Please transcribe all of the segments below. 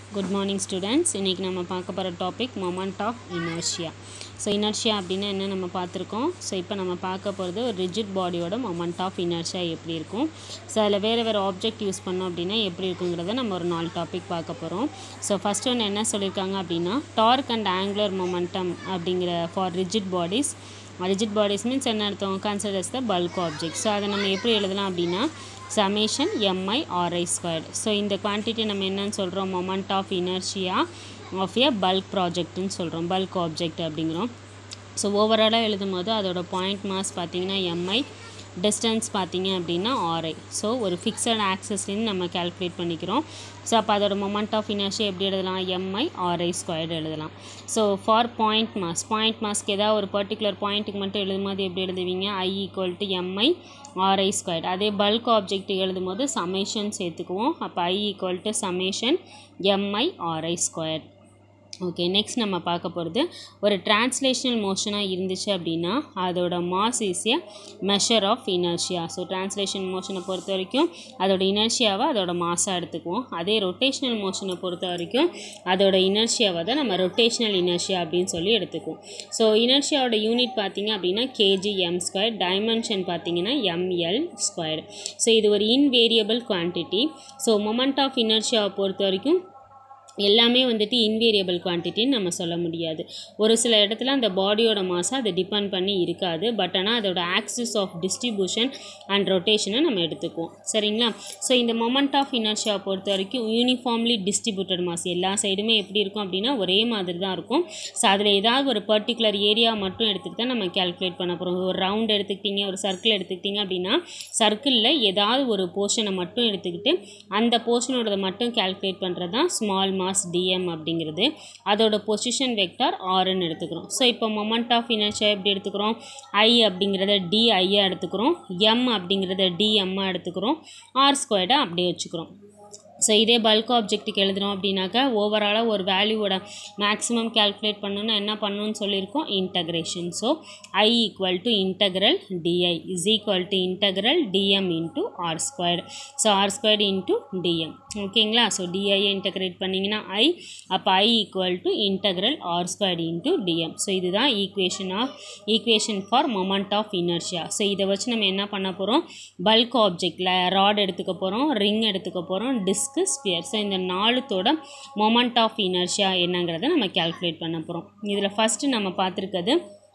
good morning students இன்றைக்கி நம்ம பார்க்க போகிற topic moment of inertia so inertia அப்படின்னா என்ன நம்ம பார்த்துருக்கோம் ஸோ இப்போ நம்ம பார்க்க போகிறது ஒரு ரிஜிட் பாடியோட மொமெண்ட் ஆஃப் இனர்ஷியா எப்படி இருக்கும் ஸோ அதில் வேறு வேறு ஆப்ஜெக்ட் யூஸ் பண்ணோம் அப்படின்னா எப்படி இருக்குங்கிறத நம்ம ஒரு நாலு டாபிக் பார்க்க போகிறோம் ஸோ ஃபஸ்ட் ஒன்று என்ன சொல்லியிருக்காங்க அப்படின்னா டார்க் அண்ட் ஆங்குலர் மொமெண்டம் அப்படிங்கிற for rigid bodies rigid bodies means என்ன அர்த்தம் considers the bulk object so அதை நம்ம எப்படி எழுதலாம் அப்படின்னா summation MI RI squared so இந்த குவான்டிட்டி நம்ம என்னன்னு சொல்கிறோம் moment of inertia of a bulk ப்ராஜெக்ட்னு சொல்கிறோம் பல்க் ஆப்ஜெக்ட் அப்படிங்கிறோம் ஸோ ஓவராலாக எழுதும் போது அதோட பாயிண்ட் மாஸ் பார்த்தீங்கன்னா எம்ஐ டிஸ்டன்ஸ் பார்த்தீங்க அப்படின்னா ஆர்ஐ ஸோ ஒரு ஃபிக்ஸட் ஆக்சஸ்லேருந்து நம்ம கால்குலேட் பண்ணிக்கிறோம் ஸோ அப்போ அதோட மொமெண்ட் ஆஃப் இனர்ஷியா எப்படி எழுதலாம் எம்ஐ ஆர்ஐ ஸ்கொயர்டு எழுதலாம் so for point mass point மாஸ்க்கு ஏதாவது ஒரு பர்டிகுலர் பாயிண்ட்டுக்கு மட்டும் எழுதும் போது எப்படி எழுதுவீங்க I equal to MI RI squared அதே பல்க் ஆப்ஜெக்ட் எழுதும் போது சமேஷன் சேர்த்துக்குவோம் அப்போ I equal to summation MI RI squared okay next நம்ம பார்க்க போகிறது ஒரு டிரான்ஸ்லேஷனல் மோஷனாக இருந்துச்சு அப்படின்னா அதோட mass is a measure of inertia so translation மோஷனை பொறுத்த வரைக்கும் அதோட இனர்ஷியாவை அதோட மாஸாக எடுத்துக்குவோம் அதே ரொட்டேஷனல் மோஷனை பொறுத்த வரைக்கும் அதோட இனர்ஷியாவை தான் நம்ம ரொட்டேஷனல் இனர்ஷியா அப்படின்னு சொல்லி எடுத்துக்குவோம் ஸோ இனர்ஷியாவோட யூனிட் பார்த்தீங்க அப்படின்னா கேஜி எம் ஸ்கொயர் டைமென்ஷன் பார்த்தீங்கன்னா எம்எல் ஸ்கொயர் ஸோ இது ஒரு invariable quantity so moment of இனர்ஷியாவை பொறுத்த வரைக்கும் எல்லாமே வந்துட்டு இன்வேரியபிள் குவான்டிட்டின்னு நம்ம சொல்ல முடியாது ஒரு சில இடத்துல அந்த பாடியோட மாசை அதை டிபெண்ட் பண்ணி இருக்காது பட் ஆனால் அதோட ஆக்சிஸ் ஆஃப் டிஸ்ட்ரிபியூஷன் அண்ட் ரொட்டேஷனை நம்ம எடுத்துக்குவோம் சரிங்களா ஸோ இந்த மொமெண்ட் ஆஃப் இனர்ஷியா பொறுத்த வரைக்கும் யூனிஃபார்ம்லி டிஸ்ட்ரிபியூட்டட் மாஸ் எல்லா சைடுமே எப்படி இருக்கும் அப்படின்னா ஒரே மாதிரி தான் இருக்கும் ஸோ அதில் ஏதாவது ஒரு பர்டிகுலர் ஏரியா மட்டும் எடுத்துகிட்டு தான் நம்ம கேல்குலேட் பண்ண போகிறோம் ஒரு ரவுண்ட் எடுத்துக்கிட்டிங்க ஒரு சர்க்கிள் எடுத்துக்கிட்டிங்க அப்படின்னா சர்க்கிளில் ஏதாவது ஒரு போர்ஷனை மட்டும் எடுத்துக்கிட்டு அந்த போர்ஷனோடதை மட்டும் கேல்குலேட் பண்ணுறது தான் ஸ்மால் மாஸ் டிஎம் அப்படிங்கிறது அதோட பொசிஷன் வெக்டார் ஆர்ன்னு எடுத்துக்கிறோம் ஸோ இப்போ மொமெண்ட் ஆஃப் இனர்ஷியா எப்படி எடுத்துக்கிறோம் ஐ அப்படிங்கிறத டி ஐயாக எடுத்துக்கிறோம் எம் அப்படிங்கிறத டிஎம்மாக எடுத்துக்கிறோம் ஆர் ஸ்கொயர்டை அப்படியே வச்சுக்கிறோம் ஸோ இதே பல்க் ஆப்ஜெக்ட்டுக்கு எழுதுகிறோம் அப்படின்னாக்கா ஓவராலாக ஒரு வேல்யூவோட மேக்ஸிமம் கேல்குலேட் பண்ணணுன்னா என்ன பண்ணணும்னு சொல்லியிருக்கோம் integration so I equal to integral DI is equal to integral DM into R squared so R squared into DM ஓகேங்களா ஸோ டிஐயை இன்டகிரேட் பண்ணிங்கன்னா ஐ அப்போ I equal to integral R squared into DM so இதுதான் equation of equation for moment of inertia so இதை வச்சு நம்ம என்ன பண்ண போகிறோம் பல்க் ஆப்ஜெக்டில் ராட் எடுத்துக்க போகிறோம் ரிங் எடுத்துக்க போகிறோம் டிஸ்க் டிஸ்க்கு ஸ்பியர் ஸோ இந்த நாலுத்தோட மொமெண்ட் ஆஃப் இனர்ஷியா என்னங்கிறத நம்ம கேல்குலேட் பண்ண போகிறோம் இதில் ஃபஸ்ட்டு நம்ம பார்த்துருக்கிறது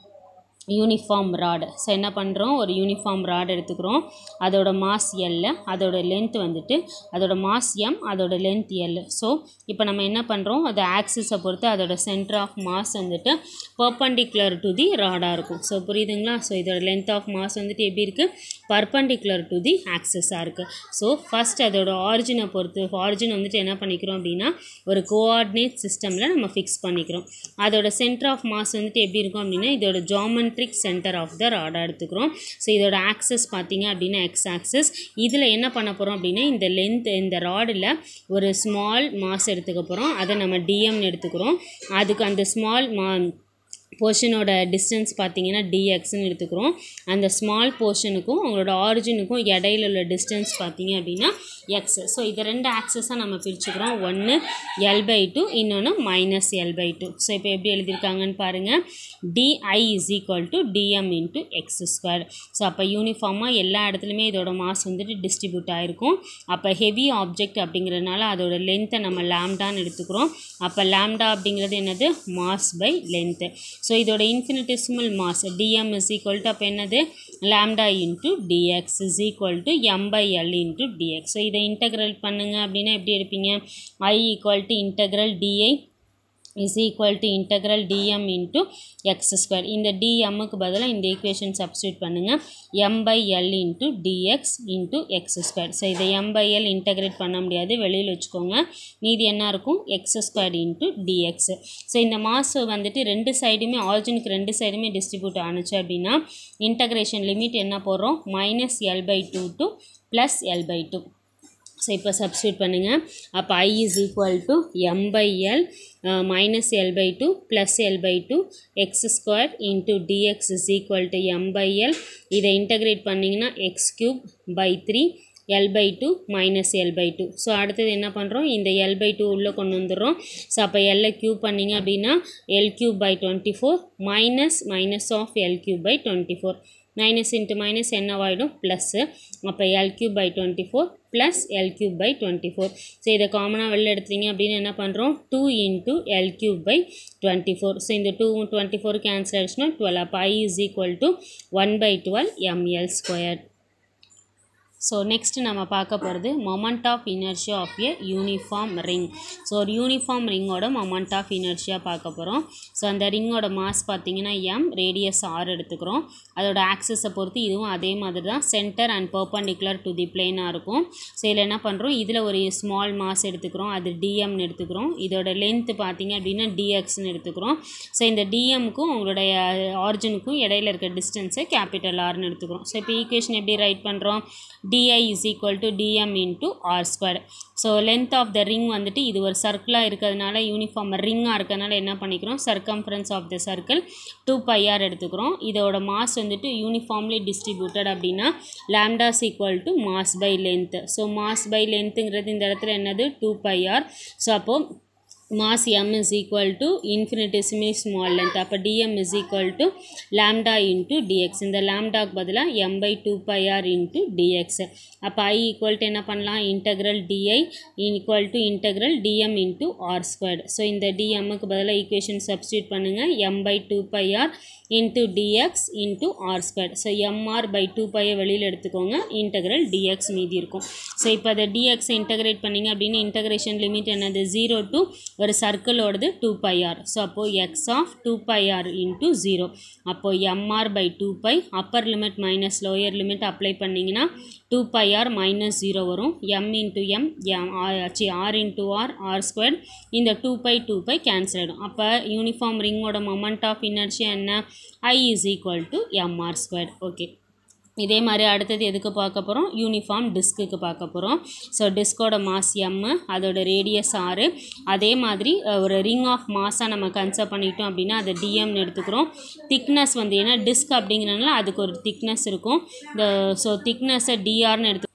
யூனிஃபார்ம் ராடு ஸோ என்ன பண்ணுறோம் ஒரு யூனிஃபார்ம் ராடு எடுத்துக்கிறோம் அதோட மாஸ் எல் அதோட லென்த் வந்துட்டு அதோட மாஸ் எம் அதோட லென்த் எல் ஸோ இப்போ நம்ம என்ன பண்ணுறோம் அது ஆக்சிஸை பொறுத்து அதோட சென்டர் ஆஃப் மாஸ் வந்துட்டு பர்பண்டிகுலர் டு தி ராடாக இருக்கும் ஸோ புரியுதுங்களா ஸோ இதோட லென்த் ஆஃப் மாஸ் வந்துட்டு எப்படி இருக்குது பர்பண்டிகுலர் டு தி ஆக்சஸாக இருக்குது ஸோ ஃபஸ்ட் அதோட ஆரிஜினை பொறுத்து ஆரிஜின் வந்துட்டு என்ன பண்ணிக்கிறோம் அப்படின்னா ஒரு கோஆர்டினேட் சிஸ்டமில் நம்ம ஃபிக்ஸ் பண்ணிக்கிறோம் அதோட சென்டர் ஆஃப் மாஸ் வந்துட்டு எப்படி இருக்கும் அப்படின்னா இதோட ஜாமன் ஜியோமெட்ரிக் சென்டர் ஆஃப் த ராடாக எடுத்துக்கிறோம் ஸோ இதோட ஆக்சஸ் பார்த்தீங்க அப்படின்னா எக்ஸ் ஆக்சஸ் இதில் என்ன பண்ண போகிறோம் அப்படின்னா இந்த லென்த் இந்த ராடில் ஒரு ஸ்மால் மாஸ் எடுத்துக்க போகிறோம் அதை நம்ம டிஎம்னு எடுத்துக்கிறோம் அதுக்கு அந்த ஸ்மால் மா போர்ஷனோட டிஸ்டன்ஸ் பார்த்தீங்கன்னா டிஎக்ஸ்ன்னு எடுத்துக்கிறோம் அந்த ஸ்மால் போர்ஷனுக்கும் அவங்களோட ஆரிஜினுக்கும் இடையில உள்ள டிஸ்டன்ஸ் பார்த்தீங்க அப்படின்னா எக்ஸ் ஸோ இதை ரெண்டு ஆக்சஸாக நம்ம பிரிச்சுக்கிறோம் ஒன்று எல் பை டூ இன்னொன்று minus L by two so இப்போ எப்படி எழுதியிருக்காங்கன்னு பாருங்கள் DI is equal to DM into X square so அப்போ யூனிஃபார்மாக எல்லா இடத்துலையுமே இதோட மாஸ் வந்துட்டு டிஸ்ட்ரிபியூட் ஆகிருக்கும் அப்போ ஹெவி ஆப்ஜெக்ட் அப்படிங்கிறதுனால அதோட லென்த்தை நம்ம லேம்டான்னு எடுத்துக்கிறோம் அப்போ லேம்டா அப்படிங்கிறது என்னது மாஸ் பை லென்த்து ஸோ இதோட infinitesimal mass DM is equal to அப்போ என்னது lambda into DX is equal to M by L into DX so இதை இன்டகிரல் பண்ணுங்க அப்படின்னா எப்படி எடுப்பீங்க I equal to integral DI is equal to integral DM into X square இந்த டிஎம்முக்கு பதிலாக இந்த ஈக்குவேஷன் சப்ஸ்டியூட் பண்ணுங்கள் M by L into DX into X square so இதை எம் பை எல் இன்டகிரேட் பண்ண முடியாது வெளியில் வச்சுக்கோங்க மீதி என்ன இருக்கும் X square into DX so இந்த மாஸ் வந்துட்டு ரெண்டு சைடுமே ஆரிஜினுக்கு ரெண்டு சைடுமே டிஸ்ட்ரிபியூட் ஆணுச்சு அப்படின்னா இன்டகிரேஷன் லிமிட் என்ன போடுறோம் minus L by two to plus L by two so இப்போ சப்ஸ்டியூட் பண்ணுங்கள் அப்போ I is equal to M by L minus L by two plus L by two X square into DX is equal to M by L இதை integrate பண்ணிங்கன்னா X cube by three L by two minus L by two so அடுத்தது என்ன பண்ணுறோம் இந்த L by two உள்ளே கொண்டு வந்துடுறோம் so அப்போ எல்லை க்யூப் பண்ணிங்க அப்படின்னா L cube by twenty four minus minus of L cube by twenty four minus into minus என்னவாயிடும் ப்ளஸ்ஸு அப்போ L cube by twenty four plus L cube by twenty four so இதை காமனாக வெளில எடுத்தீங்க அப்படின்னு என்ன பண்ணுறோம் two into L cube by twenty four so இந்த டூ டுவெண்ட்டி ஃபோர் கேன்சல் ஆகிடுச்சுன்னா டுவெல் அப்போ I is equal to one by twelve ML square so next நம்ம பார்க்க போகிறது moment of inertia of a uniform ring so ஒரு uniform ரிங்கோட moment of inertia பார்க்க போகிறோம் ஸோ அந்த ரிங்கோட மாஸ் பார்த்தீங்கன்னா எம் ரேடியஸ் ஆர் எடுத்துக்கிறோம் அதோட ஆக்சஸை பொறுத்து இதுவும் அதே மாதிரி தான் centre and perpendicular to the பிளேனாக இருக்கும் ஸோ இதில் என்ன பண்ணுறோம் இதில் ஒரு ஸ்மால் மாஸ் எடுத்துக்கிறோம் அது டிஎம்னு எடுத்துக்கிறோம் இதோட லென்த்து பார்த்தீங்க அப்படின்னா டிஎக்ஸ்னு எடுத்துக்கிறோம் ஸோ இந்த டிஎம்க்கும் உங்களுடைய ஆரிஜினுக்கும் இடையில இருக்க டிஸ்டன்ஸை கேபிட்டல் ஆர்னு எடுத்துக்கிறோம் ஸோ இப்போ ஈக்குவேஷன் எப்படி ரைட் பண்ணுறோம் di is equal to dm into r squared so length of the ring வந்துட்டு இது ஒரு சர்க்கிளாக இருக்கிறதுனால யூனிஃபார்ம் ரிங்காக இருக்கிறதுனால என்ன பண்ணிக்கிறோம் circumference of the circle two pi R எடுத்துக்கிறோம் இதோட மாஸ் வந்துட்டு யூனிஃபார்ம்லி டிஸ்ட்ரிபியூட்டட் அப்படின்னா lambda's equal to mass by length so mass by லென்த்துங்கிறது இந்த இடத்துல என்னது டூ பையார் ஸோ அப்போது mass m is equal to infinitesimally small length அப்போ dm is equal to lambda into dx இந்த லாம்டாக்கு பதிலாக m by 2 pi r into dx அப்போ i equal to என்ன பண்ணலாம் integral di equal to integral dm into r squared so இந்த dmக்கு பதிலாக equation substitute பண்ணுங்கள் m by 2 pi r into dx into r squared so mr by 2 pi வெளியில் எடுத்துக்கோங்க integral dx மீதி இருக்கும் ஸோ இப்போ அதை dx இன்டகிரேட் பண்ணிங்க அப்படின்னு இன்டகிரேஷன் லிமிட் என்னது ஜீரோ டு ஒரு சர்க்கிளோடது டூ பை ஆர் ஸோ அப்போது X of two pi R into zero அப்போது MR by two pi upper limit minus lower limit apply பண்ணிங்கன்னா two pi R minus zero வரும் M into M M ஆச்சு R into R R square இந்த two pi two pi cancel ஆகிடும் அப்போ uniform ரிங்கோட moment of inertia என்ன I is equal to MR square okay இதே மாதிரி அடுத்தது எதுக்கு பார்க்க போகிறோம் யூனிஃபார்ம் டிஸ்க்குக்கு பார்க்க போகிறோம் ஸோ டிஸ்கோட மாஸ் எம்மு அதோட ரேடியஸ் ஆறு அதே மாதிரி ஒரு ரிங் ஆஃப் மாஸாக நம்ம கன்சர்வ் பண்ணிட்டோம் அப்படின்னா அதை டிஎம்னு எடுத்துக்கிறோம் திக்னஸ் வந்து ஏன்னா டிஸ்க் அப்படிங்கிறனால அதுக்கு ஒரு திக்னஸ் இருக்கும் இந்த ஸோ திக்னஸை டிஆர்னு எடுத்து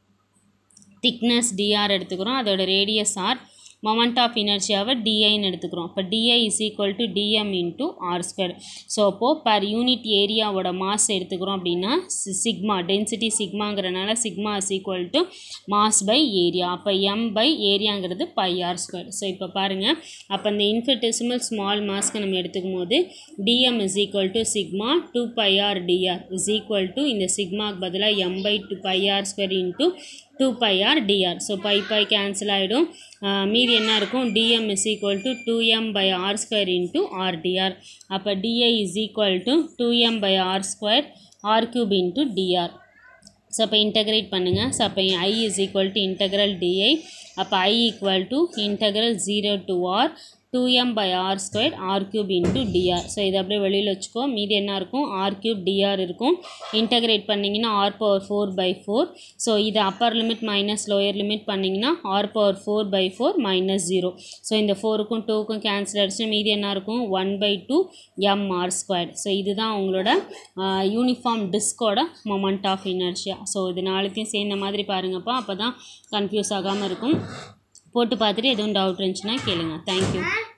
திக்னஸ் டிஆர் எடுத்துக்கிறோம் அதோட ரேடியஸ் ஆர் மொமெண்ட் ஆஃப் இனர்ஷியாவை டிஐன்னு எடுத்துக்கிறோம் இப்போ DI is equal to DM into R square so அப்போது பர் யூனிட் ஏரியாவோட மாஸ் எடுத்துக்கிறோம் அப்படின்னா சிக்மா டென்சிட்டி சிக்மாங்கிறனால sigma is equal to mass by area அப்போ எம் பை ஏரியாங்கிறது பை ஆர் ஸ்கொயர் ஸோ இப்போ பாருங்கள் அப்போ இந்த இன்ஃபினிட்டிசிமல் ஸ்மால் மாஸ்க்கு நம்ம எடுத்துக்கும் போது DM is equal to sigma two pi R DR is equal to இந்த சிக்மாக்கு பதிலாக M by two pi R square into two pi R DR so pi pi cancel ஆகிடும் மீதி என்ன இருக்கும் DM is equal to two M by R square into RDR அப்போ DI is equal to two M by R square R cube into DR so அப்போ integrate பண்ணுங்கள் so அப்போ I is equal to integral DI அப்போ I equal to integral zero to R two M by R square R cube into DR so இதை அப்படியே வெளியில் வச்சுக்கோ மீதி என்ன இருக்கும் ஆர் கியூப் டிஆர் இருக்கும் இன்டகிரேட் பண்ணிங்கன்னா R power four by four so இது upper limit minus lower limit பண்ணிங்கன்னா R power four by four minus zero so இந்த ஃபோருக்கும் டூக்கும் கேன்சல் அடிச்சு மீதி என்ன இருக்கும் one by two M R square so இதுதான் உங்களோட யூனிஃபார்ம் டிஸ்கோட மொமெண்ட் ஆஃப் இனர்ஷியா ஸோ இது நாளைக்கும் சேர்ந்த மாதிரி பாருங்கப்பா அப்போ தான் கன்ஃபியூஸ் ஆகாமல் இருக்கும் போட்டு பார்த்துட்டு எதுவும் டவுட் இருந்துச்சுன்னா கேளுங்க தேங்க்யூ